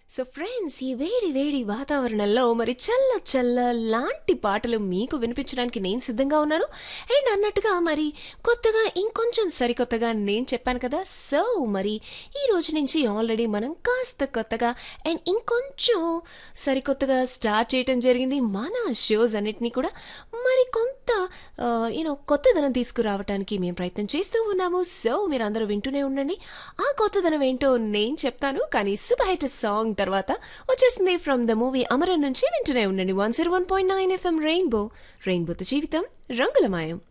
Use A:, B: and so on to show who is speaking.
A: so friends ఈ వేడి వేడి వాతావరణంలో మరి చల్ల చల్ల లాంటి పాటలు మీకు వినిపించడానికి నేను సిద్ధంగా ఉన్నాను అండ్ అన్నట్టుగా మరి కొత్తగా ఇంకొంచెం సరికొత్తగా నేను చెప్పాను కదా సో మరి ఈ రోజు నుంచి ఆల్రెడీ మనం కాస్త కొత్తగా అండ్ ఇంకొంచెం సరికొత్తగా స్టార్ట్ చేయటం జరిగింది మన షోస్ అన్నిటినీ కూడా మరి కొంత యూనో కొత్తదనం తీసుకురావడానికి మేము ప్రయత్నం చేస్తూ ఉన్నాము సో మీరు అందరూ వింటూనే ఉండండి ఆ కొత్తదనం ఏంటో నేను చెప్తాను కానీ సూపర్ హిట్ సాంగ్ తర్వాత వచ్చేసింది ఫ్రమ్ ద మూవీ అమరన్ నుంచి వింటూనే ఉండండి one zero one point nine FM rainbow రెయిన్బోతో జీవితం రంగులమాయం